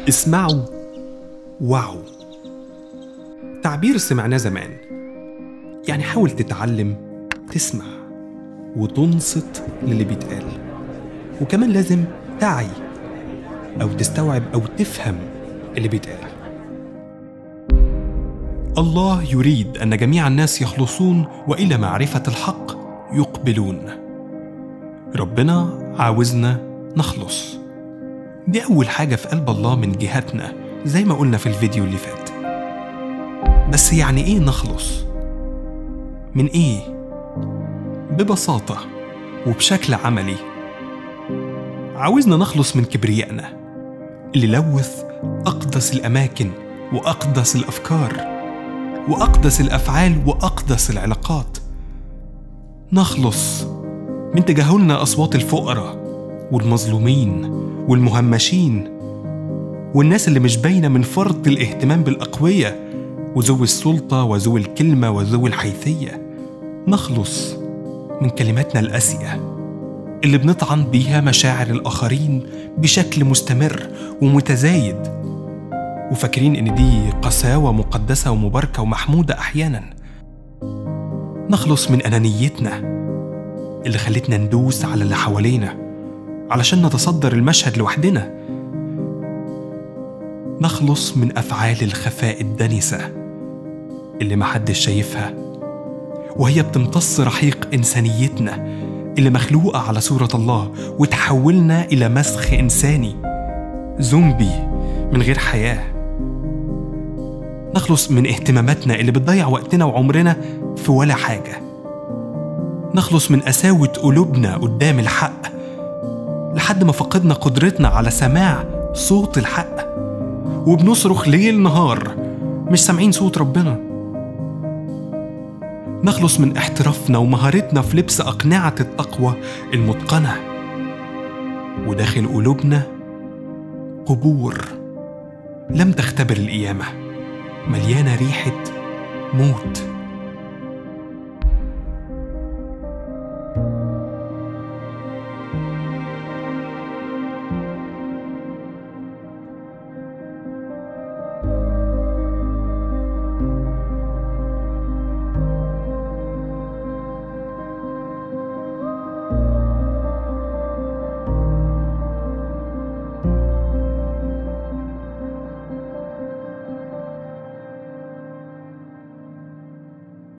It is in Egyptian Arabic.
اسمعوا واو تعبير سمعناه زمان يعني حاول تتعلم تسمع وتنصت للي بيتقال وكمان لازم تعي أو تستوعب أو تفهم اللي بيتقال الله يريد أن جميع الناس يخلصون وإلى معرفة الحق يقبلون ربنا عاوزنا نخلص دي أول حاجة في قلب الله من جهتنا زي ما قلنا في الفيديو اللي فات بس يعني إيه نخلص؟ من إيه؟ ببساطة وبشكل عملي عاوزنا نخلص من كبريائنا اللي لوث أقدس الأماكن وأقدس الأفكار وأقدس الأفعال وأقدس العلاقات نخلص من تجاهلنا أصوات الفقراء والمظلومين والمهمشين والناس اللي مش باينة من فرط الاهتمام بالأقوياء وذوي السلطة وذوي الكلمة وذوي الحيثية نخلص من كلماتنا القاسية اللي بنطعن بيها مشاعر الآخرين بشكل مستمر ومتزايد وفاكرين إن دي قساوة مقدسة ومباركة ومحمودة أحيانا نخلص من أنانيتنا اللي خلتنا ندوس على اللي حوالينا علشان نتصدر المشهد لوحدنا نخلص من أفعال الخفاء الدنسة اللي محدش شايفها وهي بتمتص رحيق إنسانيتنا اللي مخلوقة على صورة الله وتحولنا إلى مسخ إنساني زومبي من غير حياة نخلص من اهتماماتنا اللي بتضيع وقتنا وعمرنا في ولا حاجة نخلص من قساوة قلوبنا قدام الحق لحد ما فقدنا قدرتنا على سماع صوت الحق وبنصرخ ليل نهار مش سامعين صوت ربنا نخلص من احترافنا ومهارتنا في لبس أقنعة التقوى المتقنة وداخل قلوبنا قبور لم تختبر القيامة مليانة ريحة موت